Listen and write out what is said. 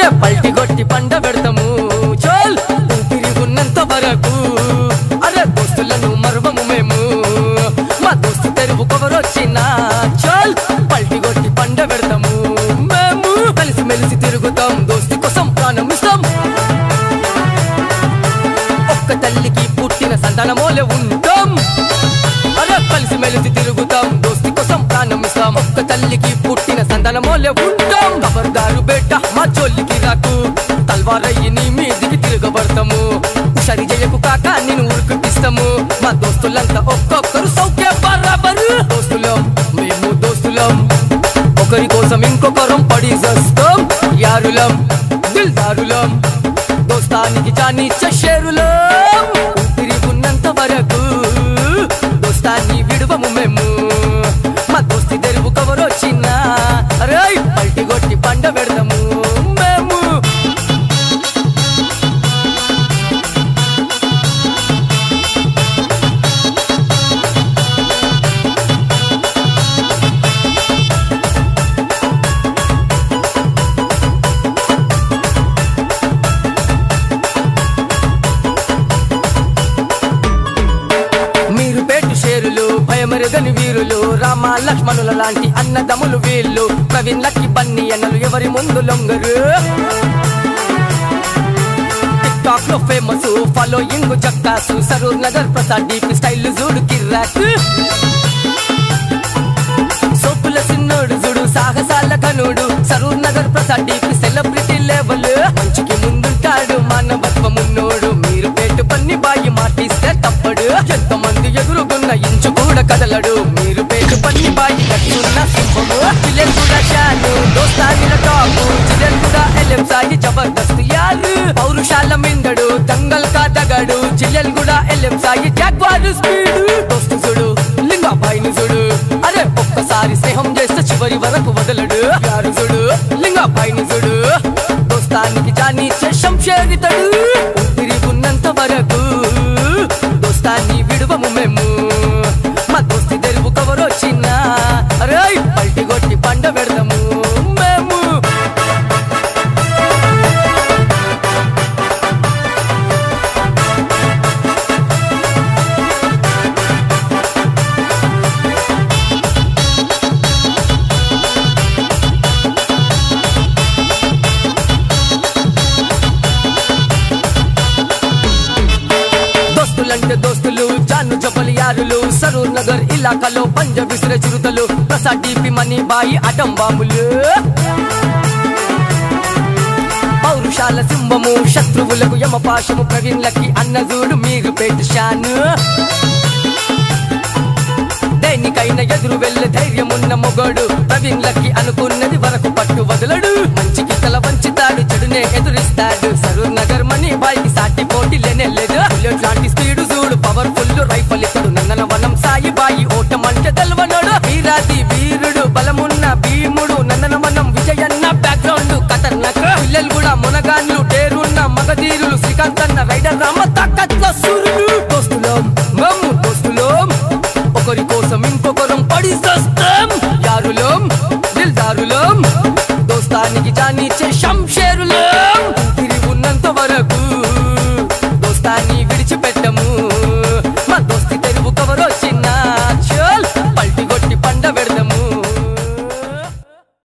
అరే పల్టి కొట్టి పండ పెడతాము చోల్ ఊపిరి ఉన్నంత వరకు అరే దోస్తులను మరువము మేము మా దోస్తు తెరువు కొవరొచ్చినా చోల్ పల్టి కొట్టి పండ పెడతాము మేము కలిసి మెలిసి తిరుగుతాం దోస్తి కోసం ప్రాణం ఇస్తాం ఒక్క తల్లికి పుట్టిన సంతానమోలే ఉంటాం అరే కలిసి మెలిసి తిరుగుతాం దోస్తి కోసం ప్రాణం ఇస్తాం ఒక్క తల్లికి పుట్టిన సంతానమోలే ఉంటాం ఖబర్దారు బేట మా చోల్లికి రాకు తల్వారయ్యి నీ మీదికి తిరగబడతాము సరి జయకు కాక నేను ఉరికిపిస్తాము మా దోస్తులంతా ఒక్కొక్కరు సౌఖ్య బరాబరు దోస్తులం మేము దోస్తులం ఒకరి కోసం ఇంకొకరం పడి చేస్తాం యారులం దిల్దారులం దోస్తానికి చాని షేరులం తిరుగున్నంత వరకు దోస్తాన్ని విడువము మేము మా దోస్తి తెరువు కవరు వచ్చిన అరే పల్టి కొట్టి పండ పెడదాము మేము మీరు పేటు షేరులు భయమరుగని వీరులు రామ లక్ష్మణుల లాంటి అన్నదమ్ములు వీళ్ళు ప్రవీణ్ లక్కి బన్ని అన్నలు ఎవరి ముందు లొంగరు టిక్ టాక్ లో ఫేమస్ ఫాలోయింగ్ జక్కాసు సరూర్ నగర్ ప్రసాద్ డీపీ స్టైల్ చూడు కిర్రాక్ సోపుల సిన్నోడు చూడు సాహసాల ఘనుడు Saroor Nagar Prasad DP celebrity level మంచికి ముందుంటాడు మానవత్వం ఉన్నోడు మీరు పేటు పన్ని బాయి మాటిస్తే తప్పడు ఎంతమంది ఎదురుగున్న ఇంచు కూడా కదలడు మీరు పేటు పన్ని బాయి కట్టున్న సింహము చిల్లెన్ కూడా షాను దోస్తాగిన టాపు చిల్లెన్ కూడా ఎల్ఎం సాయి జబర్దస్త్ యారు పౌరుషాల మిందడు దంగల్ కా దగడు చిల్లెన్ కూడా ఎల్ఎం సాయి జాగ్వారు స్పీడు దోస్తు చూడు లింగాబాయిని చూడు అరే ఒక్కసారి స్నేహం చేస్తే చివరి వరకు వదలడు యారు చూడు లింగాబాయిని చూడు దోస్తానికి జాని శంషేరితడు తిరుగున్నంత వరకు దోస్తాన్ని విడువము మేము మా దోస్తి తెరువు కవరు వచ్చిన అరే పల్టి కొట్టి పండ పెడదాము మేము దోస్తులంటే దోస్తులు జాను జబలి యారులు సరూర్ నగర్ ఇలాకాలో పంజ విసిర చిరుతలు Prasad DP money boy atom బాంబులు పౌరుషాల సింహము శత్రువులకు యమపాశము ప్రవీణ్లకి అన్నజూడు మీరు పేటు షాను దేనికైనా ఎదురు వెళ్ళే ధైర్యమున్న మొగడు ప్రవీణ్లకి అనుకున్నది వరకు పట్టు వదలడు మంచికి తల వంచుతాడు చెడునే ఎదురిస్తాడు సరూర్ నగర్ మనీ బాయ్కి సాటి పోటీ లేనే లేదు బుల్లెట్ లాంటి స్పీడ్ చూడు పవర్ఫుల్ రైఫల్ ఇతడు నందన వనం సాయి బాయి ఓటమంటే తెల్వనోడు వీరాది వీరుడు బలమున్న భీముడు నందన వనం విజయన్న బ్యాక్గ్రౌండ్ ఖతర్నాక్ పిల్లలు కూడా మునగాన్లు టేరున్న మగధీరులు శ్రీకాంత్ అన్న రైడర్ రామ తాకత్ల సూర్యుడు దోస్తులం మమ్ము దోస్తులం ఒకరి కోసం ఇంకొకరం పడి సస్తాం యారులం దిల్దారులం దోస్తానికి జాని శంషేరులం